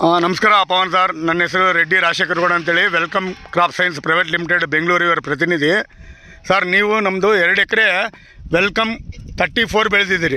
ಆ, ನಮಸ್ಕಾರ ಪವನ್ ಸರ್ ನನ್ನ ಹೆಸರು ರೆಡ್ಡಿ ರಾಜಶೇಖರ್ ಗೌಡ ಅಂತೇಳಿ welcome crop science private limited Bengaluru ಇವರ ಪ್ರತಿನಿಧಿ ಸರ್ ನೀವು ನಮ್ಮದು ಎರಡು ಎಕರೆ ವೆಲ್ಕಮ್ ತರ್ಟಿ ಫೋರ್ ಬೆಳೆದಿದ್ದೀರಿ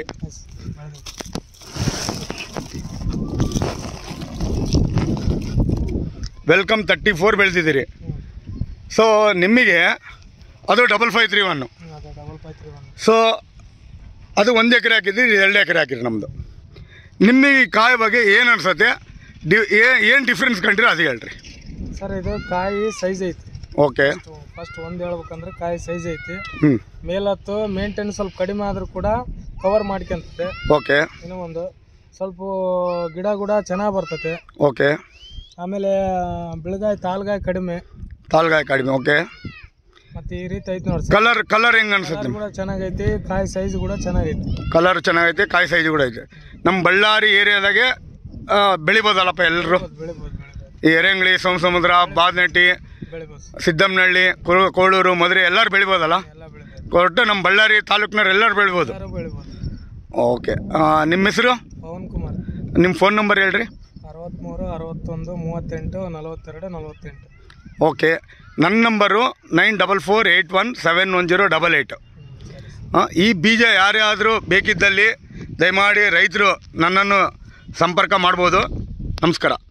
ವೆಲ್ಕಮ್ ತರ್ಟಿ ಫೋರ್ ಬೆಳೆದಿದ್ದೀರಿ ಸೊ ನಿಮಗೆ ಅದು ಡಬಲ್ ಫೈವ್ ತ್ರೀ ಒನ್ನು ಅದು double five three one so ಅದು ಒಂದು ಎಕರೆ ಹಾಕಿದ್ದೀರಿ ಎರಡು ಎಕರೆ ಹಾಕಿರಿ ನಮ್ಮದು ನಿಮಗೆ ಈ ಕಾಯಿ ಬಗ್ಗೆ ಏನು ಅನ್ಸತ್ತೆ ಡಿ ಏನು ಡಿಫ್ರೆನ್ಸ್ ಕಂಡ್ರಿ ಅದು ಹೇಳ್ರಿ ಸರ್ ಇದು ಕಾಯಿ ಸೈಜ್ ಐತಿ ಓಕೆ ಫಸ್ಟ್ ಒಂದು ಹೇಳ್ಬೇಕಂದ್ರೆ ಕಾಯಿ ಸೈಜ್ ಐತಿ ಹ್ಞೂ ಮೇಲತ್ತು ಮೇಂಟೈನ್ ಸ್ವಲ್ಪ ಕಡಿಮೆ ಆದರೂ ಕೂಡ ಕವರ್ ಮಾಡ್ಕೊಂತದೆ ಓಕೆ ಇನ್ನೂ ಒಂದು ಸ್ವಲ್ಪ ಗಿಡ ಕೂಡ ಚೆನ್ನಾಗಿ ಬರ್ತತೆ ಓಕೆ ಆಮೇಲೆ ಬೆಳಗಾಯಿ ತಾಲ್ಗಾಯಿ ಕಡಿಮೆ ತಾಲ್ಗಾಯ ಕಡಿಮೆ ಓಕೆ ಮತ್ತು ಈ ರೀತಿ ಐತಿ ನೋಡಿ ಸರ್ ಕಲರ್ ಕಲರ್ ಹೆಂಗೆ ಅನ್ಸುತ್ತೆ ಕಲರ್ ಕೂಡ ಚೆನ್ನಾಗೈತಿ ಕಾಯಿ ಸೈಜ್ ಕೂಡ ಚೆನ್ನಾಗೈತಿ ಕಲರ್ ಚೆನ್ನಾಗೈತೆ ಕಾಯಿ ಸೈಜ್ ಕೂಡ ಐತೆ ನಮ್ಮ ಬಳ್ಳಾರಿ ಏರಿಯಾದಾಗೆ ಆ, ಬೆಳಿಬೋದಲ್ಲಪ್ಪ ಎಲ್ಲರೂ ಬೆಳಿಬೋದು ಬೆಳಿಬೋದು ಈ ಎರೆಂಗ್ಳಿ ಸೋಮಸಮುದ್ರ ಬಾದ್ನಟ್ಟಿ ಬೆಳಿಬೋದು ಸರ್ ಸಿದ್ದಮ್ಮನಹಳ್ಳಿ ಕೋ- ಕೋಳೂರು ಮದುವೆ ಎಲ್ಲರೂ ಬೆಳಿಬೋದಲ್ಲ ಎಲ್ಲ ಬೆಳಿಬೋದು ಒಟ್ಟು ನಮ್ಮ ಬಳ್ಳಾರಿ ತಾಲೂಕಿನವ್ರು ಎಲ್ಲರೂ ಬೆಳಿಬೋದು ಎಲ್ಲರೂ ಬೆಳಿಬೋದು ಓಕೆ ನಿಮ್ಮ ಹೆಸರು ಪವನ್ ಕುಮಾರ್ ನಿಮ್ಮ ಫೋನ್ ನಂಬರ್ ಹೇಳ್ರಿ ಅರವತ್ತ್ಮೂರು ಅರವತ್ತೊಂದು ಮೂವತ್ತೆಂಟು ನಲವತ್ತೆರಡು ನಲವತ್ತೆಂಟು ಓಕೆ ನನ್ನ number nine double four eight one seven one zero double eight ಈ ಬೀಜ ಯಾರ್ಯಾದರೂ ಬೇಕಿದ್ದಲ್ಲಿ ದಯಮಾಡಿ ರೈತರು ನನ್ನನ್ನು ಸಂಪರ್ಕ ಮಾಡ್ಬೋದು ನಮಸ್ಕಾರ